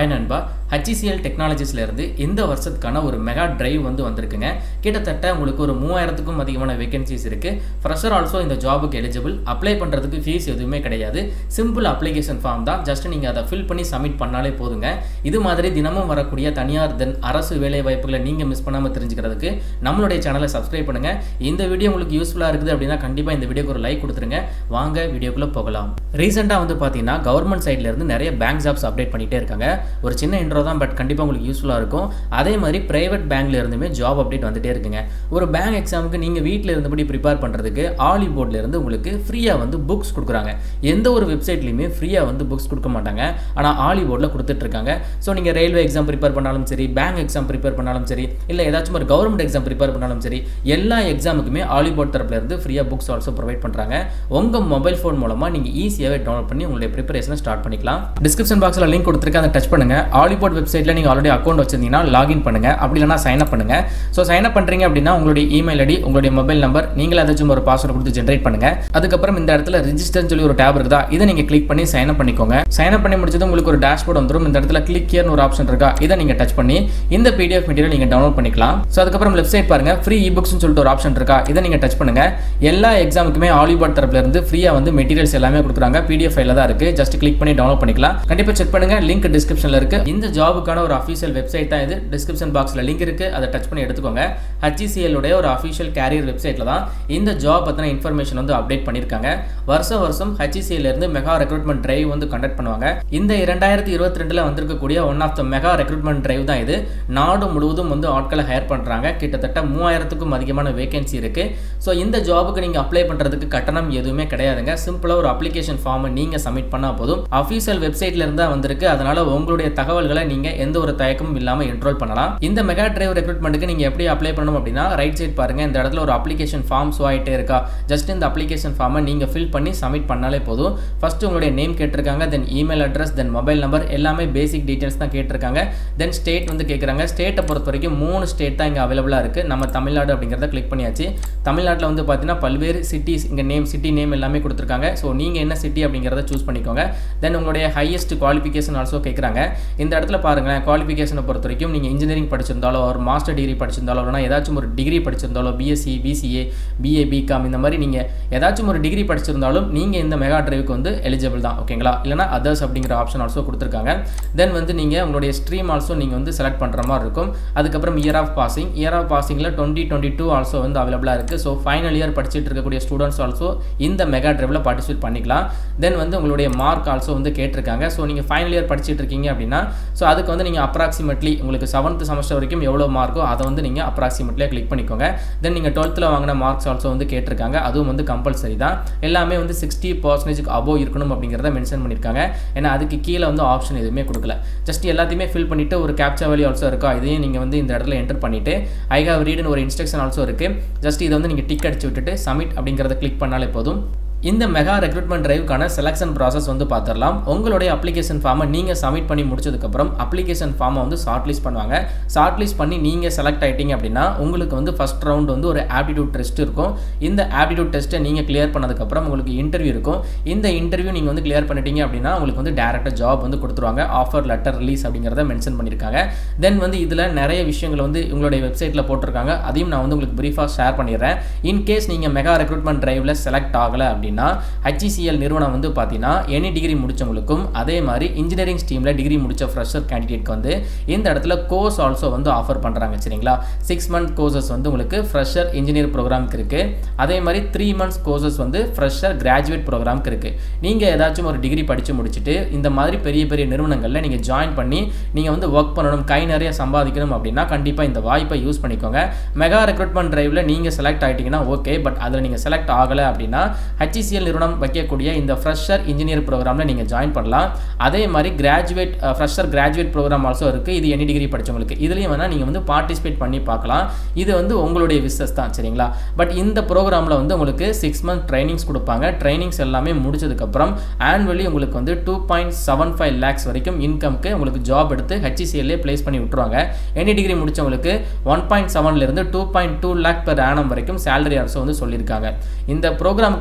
hi நண்பா HCL டெக்னாலஜிஸ்லேருந்து இந்த வருஷத்துக்கான ஒரு மெகா டிரைவ் வந்து வந்திருக்குங்க கிட்டத்தட்ட உங்களுக்கு ஒரு மூவாயிரத்துக்கும் அதிகமான வேகன்சிஸ் இருக்குது ஃப்ரெஷர் ஆல்சோ இந்த ஜாபுக்கு எலிஜிபிள் அப்ளை பண்ணுறதுக்கு ஃபீஸ் எதுவுமே கிடையாது சிம்பிள் அப்ளிகேஷன் ஃபார்ம் தான் ஜஸ்ட் நீங்கள் அதை ஃபில் பண்ணி சப்மிட் பண்ணாலே போதுங்க இது மாதிரி தினமும் வரக்கூடிய தனியார் தென் அரசு வேலை வாய்ப்புகளை நீங்கள் மிஸ் பண்ணாமல் தெரிஞ்சுக்கிறதுக்கு நம்மளுடைய சேனலை சப்ஸ்கிரைப் பண்ணுங்கள் இந்த வீடியோ உங்களுக்கு யூஸ்ஃபுல்லாக இருக்குது அப்படின்னா கண்டிப்பாக இந்த வீடியோக்கு ஒரு லைக் கொடுத்துருங்க வாங்க வீடியோக்குள்ளே போகலாம் ரீசெண்டாக வந்து பார்த்தீங்கன்னா கவர்மெண்ட் சைட்லேருந்து நிறைய பேங்க் ஜாப்ஸ் அப்டேட் பண்ணிகிட்டே இருக்காங்க ஒரு சின்ன இன்ட்ரோ தான் பட் கண்டிப்பாக உங்களுக்கு யூஸ்ஃபுல்லாக இருக்கும் அதே மாதிரி ப்ரைவேட் பேங்க்ல இருந்துமே ஜாப் அப்டேட் வந்துட்டே இருக்குங்க ஒரு பேங்க் எக்ஸாமுக்கு நீங்கள் வீட்டில் இருந்தபடி ப்ரிப்பேர் பண்ணுறதுக்கு ஆலி இருந்து உங்களுக்கு ஃப்ரீயாக வந்து புக்ஸ் கொடுக்குறாங்க எந்த ஒரு வெப்சைட்லையுமே ஃப்ரீயாக வந்து புக்ஸ் கொடுக்க மாட்டாங்க ஆனால் ஆலி போர்டில் கொடுத்துட்ருக்காங்க ஸோ நீங்கள் ரயில்வே எக்ஸாம் ப்ரிப்பேர் பண்ணாலும் சரி பேங்க் எக்ஸாம் ப்ரிப்பேர் பண்ணாலும் சரி இல்லை ஏதாச்சும் ஒரு கவர்மெண்ட் எக்ஸாம் ப்ரிப்பேர் பண்ணாலும் சரி எல்லா எக்ஸாமுக்குமே ஆலி போர்ட் தரப்புல இருந்து ஃப்ரீயாக புக்ஸ் ஆல்சோ ப்ரொவைட் பண்ணுறாங்க உங்கள் மொபைல் ஃபோன் மூலமாக நீங்கள் ஈஸியாகவே டவுன்லோட் பண்ணி உங்களுடைய ப்ரிப்பரேஷனை ஸ்டார்ட் பண்ணிக்கலாம் டிஸ்கிரிப்ஷன் பாக்ஸில் லிங்க் கொடுத்துருக்கேன் அதை டச் பண்ணுங்க ஆலிபோர்ட் வெப்சைட்டில் நீங்கள் ஆல்ரெடி அக்கௌண்ட் வச்சிருந்தீங்கன்னா லாகின் பண்ணுங்க அப்படி இல்லைனா சைன் அப் பண்ணுங்க ஸோ சைன் அப் பண்ணுறீங்க அப்படின்னா உங்களுடைய இமெயில் ஐடி உங்களுடைய மொபைல் நம்பர் நீங்கள் ஏதாச்சும் ஒரு பாஸ்வேர்டு கொடுத்து ஜென்ரேட் பண்ணுங்க அதுக்கப்புறம் இந்த இடத்துல ரிஜிஸ்டர்னு சொல்லி ஒரு டேப் இருக்குதா இதை நீங்கள் கிளிக் பண்ணி சைன் அப் பண்ணிக்கோங்க சைன் அப் பண்ணி முடிச்சதும் உங்களுக்கு ஒரு டேஷ்போர்ட் வந்துடும் இந்த இடத்துல கிளிக் ஹியர்னு ஒரு ஆப்ஷன் இருக்கா இதை நீங்கள் டச் பண்ணி இந்த பிடிஎஃப் மெட்டீரியல் நீங்கள் டவுன்லோட் பண்ணிக்கலாம் ஸோ அதுக்கப்புறம் லெஃப்ட் சைட் பாருங்க ஃப்ரீ இ புக்ஸ்னு சொல்லிட்டு ஒரு ஆப்ஷன் இருக்கா இதை நீங்கள் டச் பண்ணுங்க எல்லா எக்ஸாமுக்குமே ஆலிபாட் தரப்புல இருந்து ஃப்ரீயாக வந்து மெட்டீரியல்ஸ் எல்லாமே கொடுக்குறாங்க பிடிஎஃப் ஃபைல தான் இருக்கு ஜஸ்ட் கிளிக் பண்ணி டவுன்லோட் பண்ணிக்கலாம் கண்டிப்பாக செக் பண்ணுங்க லிங்க் டிஸ்கிரிப்ஷனில் இருக்கு இந்த ஜாபுக்கான ஒரு அஃபீஷியல் வெப்சைட் தான் இது டிஸ்கிரிப்ஷன் பாக்ஸில் லிங்க் இருக்கு அதை டச் பண்ணி எடுத்துக்கோங்க HCL உடைய ஒரு அஃபீஷியல் கேரியர் வெப்சைட்டில் தான் இந்த ஜாப் பற்றின இன்ஃபர்மேஷன் வந்து அப்டேட் பண்ணியிருக்காங்க வருஷம் வருஷம் HCL இருந்து மெகா ரெக்ரூட்மெண்ட் டிரைவ் வந்து கண்டக்ட் பண்ணுவாங்க இந்த இரண்டாயிரத்தி இருபத்தி ரெண்டில் வந்திருக்கக்கூடிய one of the mega recruitment drive தான் இது நாடு முழுவதும் வந்து ஆட்களை ஹையர் பண்ணுறாங்க கிட்டத்தட்ட மூவாயிரத்துக்கும் அதிகமான வேகன்சி இருக்கு ஸோ இந்த ஜாபுக்கு நீங்கள் அப்ளை பண்ணுறதுக்கு கட்டணம் எதுவுமே கிடையாதுங்க சிம்பிளாக ஒரு அப்ளிகேஷன் ஃபார்மை நீங்கள் சப்மிட் பண்ணால் போதும் அஃபீஷியல் வெப்சைட்ல இருந்தா வந்திருக்கு அதனால உங்களுடைய தகவல்களை நீங்கள் எந்த ஒரு தயக்கமும் இல்லாமல் என்ரோல் பண்ணலாம் இந்த மெகா டிரைவ் ரெக்ரூட்மெண்ட்டுக்கு நீங்கள் எப்படி அப்ளை பண்ணணும் அப்படின்னா ரைட் சைட் பாருங்க இந்த இடத்துல ஒரு அப்ளிகேஷன் ஃபார்ம் ஷோ ஆகிட்டே இருக்கா ஜஸ்ட் இந்த அப்ளிகேஷன் ஃபார்மை நீங்கள் ஃபில் பண்ணி சப்மிட் பண்ணாலே போதும் ஃபர்ஸ்ட் உங்களுடைய நேம் கேட்டிருக்காங்க then email address then mobile number எல்லாமே பேசிக் டீட்டெயில்ஸ் தான் கேட்டிருக்காங்க தென் ஸ்டேட் வந்து கேட்குறாங்க ஸ்டேட்டை பொறுத்த வரைக்கும் மூணு ஸ்டேட் தான் இங்கே அவைலபிளாக இருக்குது நம்ம தமிழ்நாடு அப்படிங்கிறத கிளிக் பண்ணியாச்சு தமிழ்நாட்டில் வந்து பார்த்தீங்கன்னா பல்வேறு சிட்டிஸ் இங்கே நேம் சிட்டி நேம் எல்லாமே கொடுத்துருக்காங்க ஸோ நீங்கள் என்ன சிட்டி அப்படிங்கிறத சூஸ் பண்ணிக்கோங்க தென் உங்களுடைய ஹையஸ்ட் குவாலிஃபிகேஷன் ஆல்சோ கேட்குறாங்க இந்த இடத்துல பாருங்களேன் குவாலிஃபிகேஷனை பொறுத்த வரைக்கும் நீங்கள் இன்ஜினியரிங் படிச்சிருந்தாலோ ஒரு மாஸ்டர் டிகிரி படிச்சிருந்தாலோ இல்லைனா ஏதாச்சும் ஒரு டிகிரி படிச்சிருந்தாலோ பிஎஸ்சி பிசிஏ பிஏ பிகாம் இந்த மாதிரி நீங்கள் ஏதாச்சும் ஒரு டிகிரி படிச்சிருந்தாலும் நீங்கள் இந்த மெகா டிரைவுக்கு வந்து எலிஜிபிள் தான் ஓகேங்களா இல்லைனா அதர்ஸ் அப்படிங்கிற ஆப்ஷன் ஆல்சோ கொடுத்துருக்காங்க தென் வந்து நீங்கள் உங்களுடைய ஸ்ட்ரீம் ஆல்சோ நீங்கள் வந்து செலக்ட் பண்ணுற மாதிரி இருக்கும் அதுக்கப்புறம் year of passing year of பாசிங்கில் டுவெண்ட்டி டுவெண்ட்டி டூ ஆல்சோ வந்து அவைலபிளாக இருக்குது ஸோ ஃபைனல் இயர் படிச்சுட்டு இருக்கக்கூடிய ஸ்டூடெண்ட்ஸ் ஆல்சோ இந்த மெகா டிரைவில் பார்ட்டிசிபேட் பண்ணிக்கலாம் தென் வந்து உங்களுடைய மார்க் ஆல்சோ வந்து கேட்டிருக்காங்க ஸோ நீங்கள் ஃபைனல் இயர் படிச்சுட்டு இருக்கீங்க அப்படின்னா ஸோ அதுக்கு வந்து நீங்கள் அப்ராக்சிமேட்லி உங்களுக்கு செவன்த் செமஸ்டர் வரைக்கும் எவ்வளோ மார்க்கோ அதை வந்து நீங்கள் அப்ராக்சிமேட்லியாக கிளிக் பண்ணிக்கோங்க தென் நீங்கள் டுவெல்த்தில் வாங்கின மார்க்ஸ் ஆல்சோ வந்து கேட்டிருக்காங்க அதுவும் வந்து கம்பல்சரி தான் எல்லாமே வந்து சிக்ஸ்டி பர்சன்டேஜுக்கு அபோவ் இருக்கணும் அப்படிங்கிறத மென்ஷன் பண்ணியிருக்காங்க ஏன்னா அதுக்கு கீழே வந்து ஆப்ஷன் எதுவுமே கொடுக்கல ஜஸ்ட் எல்லாத்தையுமே ஃபில் பண்ணிவிட்டு ஒரு கேப்சா வேலி ஆல்சோ இருக்கா இதையும் நீங்கள் வந்து இந்த இடத்துல என்டர் பண்ணிவிட்டு ஐ ஹவ் ரீடுன்னு ஒரு இன்ஸ்ட்ரக்ஷன் ஆல்சோ இருக்குது ஜஸ்ட் இதை வந்து நீங்கள் டிக் அடிச்சு விட்டுட்டு சப்மிட் அப்படிங்கிறத கிளிக் பண்ணாலே போதும் இந்த மெகா ரெக்ரூட்மெண்ட் டிரைவுக்கான செலெக்ஷன் ப்ராசஸ் வந்து பார்த்துடலாம் உங்களுடைய அப்ளிகேஷன் ஃபார்மை நீங்கள் சப்மிட் பண்ணி முடிச்சதுக்கப்புறம் அப்ளிகேஷன் ஃபார்மை வந்து ஷார்ட் லிஸ்ட் பண்ணுவாங்க ஷார்ட் லிஸ்ட் பண்ணி நீங்கள் செலக்ட் ஆகிட்டீங்க அப்படின்னா உங்களுக்கு வந்து ஃபஸ்ட் ரவுண்ட் வந்து ஒரு ஆப்டிடியூட் டெஸ்ட் இருக்கும் இந்த ஆப்டிடியூட் டெஸ்ட்டை நீங்கள் கிளியர் பண்ணதுக்கப்புறம் உங்களுக்கு இன்டர்வியூ இருக்கும் இந்த இன்டர்வியூ நீங்கள் வந்து கிளியர் பண்ணிட்டீங்க அப்படின்னா உங்களுக்கு வந்து டேரெக்டாக ஜாப் வந்து கொடுத்துருவாங்க ஆஃபர் லெட்டர் ரிலீஸ் அப்படிங்கிறத மென்ஷன் பண்ணியிருக்காங்க தென் வந்து இதில் நிறைய விஷயங்கள் வந்து உங்களுடைய வெப்சைட்டில் போட்டிருக்காங்க அதையும் நான் வந்து உங்களுக்கு ப்ரீஃபாக ஷேர் பண்ணிடுறேன் இன்கேஸ் நீங்கள் மெகா ரெக்ரூட்மெண்ட் டிரைவில் செலக்ட் ஆகலை அப்படின்னு அப்படின்னா ஹச்சிசிஎல் நிறுவனம் வந்து பார்த்தீங்கன்னா எனி டிகிரி முடிச்சவங்களுக்கும் அதே மாதிரி இன்ஜினியரிங் ஸ்ட்ரீமில் டிகிரி முடிச்ச ஃப்ரெஷர் கேண்டிடேட்க்கு வந்து இந்த இடத்துல கோர்ஸ் ஆல்சோ வந்து ஆஃபர் பண்ணுறாங்க சரிங்களா சிக்ஸ் மந்த் கோர்சஸ் வந்து உங்களுக்கு ஃப்ரெஷர் இன்ஜினியர் ப்ரோக்ராம்க்கு இருக்குது அதே மாதிரி த்ரீ மந்த்ஸ் கோர்சஸ் வந்து ஃப்ரெஷர் கிராஜுவேட் ப்ரோக்ராம்க்கு இருக்குது நீங்கள் ஏதாச்சும் ஒரு டிகிரி படித்து முடிச்சுட்டு இந்த மாதிரி பெரிய பெரிய நிறுவனங்களில் நீங்கள் ஜாயின் பண்ணி நீங்கள் வந்து ஒர்க் பண்ணணும் கை நிறைய சம்பாதிக்கணும் அப்படின்னா கண்டிப்பாக இந்த வாய்ப்பை யூஸ் பண்ணிக்கோங்க மெகா ரெக்ரூட்மெண்ட் டிரைவில் நீங்கள் செலக்ட் ஆகிட்டீங்கன்னா ஓகே பட் அதில் நீங்கள் செலக்ட் ஆகலை அப்படின்னா ஹச்சிசி ஹெச்சிசிஎல் நிறுவனம் வைக்கக்கூடிய இந்த ஃப்ரெஷர் இன்ஜினியர் ப்ரோக்ராமில் நீங்கள் ஜாயின் பண்ணலாம் அதே மாதிரி graduate fresher graduate program also இருக்குது இது எனி டிகிரி படித்தவங்களுக்கு இதுலேயும் வேணால் நீங்கள் வந்து பார்ட்டிசிபேட் பண்ணி பார்க்கலாம் இது வந்து உங்களுடைய விசஸ் தான் சரிங்களா பட் இந்த ப்ரோக்ராமில் வந்து உங்களுக்கு சிக்ஸ் மந்த் ட்ரைனிங்ஸ் கொடுப்பாங்க ட்ரைனிங்ஸ் எல்லாமே முடிச்சதுக்கப்புறம் ஆனுவலி உங்களுக்கு வந்து two point seven five lakhs வரைக்கும் இன்கம்க்கு உங்களுக்கு ஜாப் எடுத்து ஹெச்சிசிஎல்லே ப்ளேஸ் பண்ணி விட்ருவாங்க எனி டிகிரி முடித்தவங்களுக்கு ஒன் பாயிண்ட் செவன்லேருந்து two point two lakh per annum வரைக்கும் சேலரி அரசு வந்து சொல்லியிருக்காங்க இந்த ப்ரோக்ராமுக்கு வந்து ஃபீஸ்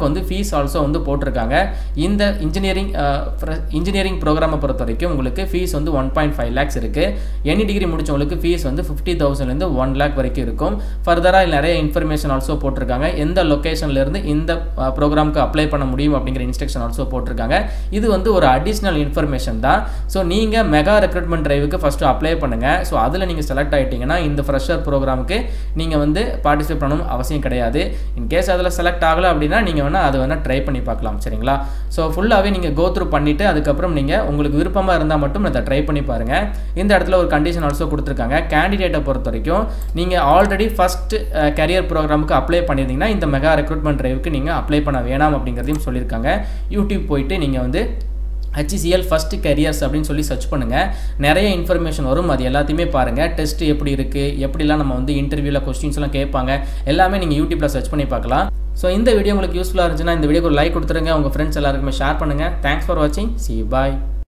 ஃபீஸ் ஆல்சோ வந்து போட்டிருக்காங்க இந்த இன்ஜினியரிங் இன்ஜினியரிங் ப்ரோக்ராமை பொறுத்த வரைக்கும் உங்களுக்கு ஃபீஸ் வந்து ஒன் பாயிண்ட் ஃபைவ் லேக்ஸ் இருக்குது எனி டிகிரி முடிச்சவங்களுக்கு ஃபீஸ் வந்து ஃபிஃப்டி தௌசண்ட்லேருந்து ஒன் லேக் வரைக்கும் இருக்கும் ஃபர்தராக நிறைய இன்ஃபர்மேஷன் ஆல்சோ போட்டிருக்காங்க எந்த லொக்கேஷன்லேருந்து இந்த ப்ரோக்ராமுக்கு அப்ளை பண்ண முடியும் அப்படிங்கிற இன்ஸ்ட்ரக்ஷன் ஆல்சோ போட்டிருக்காங்க இது வந்து ஒரு அடிஷ்னல் இன்ஃபர்மேஷன் தான் ஸோ நீங்கள் மெகா ரெக்ரூட்மெண்ட் டிரைவுக்கு ஃபஸ்ட்டு அப்ளை பண்ணுங்கள் ஸோ அதில் நீங்கள் செலக்ட் ஆகிட்டீங்கன்னா இந்த ஃப்ரெஷர் ப்ரோக்ராமுக்கு நீங்கள் வந்து பார்ட்டிசிபேட் பண்ணணும் அவசியம் கிடையாது இன்கேஸ் அதில் செலக்ட் ஆகலை அப்படின்னா நீங்கள் வேணால் அதை வேணால் ட்ரை பண்ணி பார்க்கலாம் சரிங்களா ஸோ ஃபுல்லாகவே நீங்கள் கோ த்ரூ பண்ணிவிட்டு அதுக்கப்புறம் நீங்கள் உங்களுக்கு விருப்பமாக இருந்தால் மட்டும் இதை ட்ரை பண்ணி பாருங்கள் இந்த இடத்துல ஒரு கண்டிஷன் ஆல்சோ கொடுத்துருக்காங்க கேண்டிடேட்டை பொறுத்த வரைக்கும் நீங்கள் ஆல்ரெடி ஃபஸ்ட் கரியர் ப்ரோக்ராமுக்கு அப்ளை பண்ணியிருந்தீங்கன்னா இந்த மெகா ரெக்ரூட்மெண்ட் டிரைவுக்கு நீங்கள் அப்ளை பண்ண வேணாம் அப்படிங்கிறதையும் சொல்லியிருக்காங்க யூடியூப் போயிட்டு நீங்கள் வந்து ஹச்சிசிஎல் ஃபஸ்ட் கரியர்ஸ் அப்படின்னு சொல்லி சர்ச் பண்ணுங்கள் நிறைய இன்ஃபர்மேஷன் வரும் அது எல்லாத்தையுமே பாருங்கள் டெஸ்ட் எப்படி இருக்குது எப்படிலாம் நம்ம வந்து இன்டர்வியூவில் கொஸ்டின்ஸ்லாம் கேட்பாங்க எல்லாமே நீங்கள் யூடியூப்பில் சர்ச் பண்ணி பார்க்கலாம் ஸோ இந்த வீடியோ உங்களுக்கு யூஸ்ஃபுல்லாக இருந்துச்சுன்னா இந்த வீடியோக்கு ஒரு லைக் கொடுத்துருங்க உங்கள் ஃப்ரெண்ட்ஸ் எல்லாருக்குமே ஷேர் பண்ணுங்கள் தேங்க்ஸ் ஃபார் வாட்சிங் சி பாய்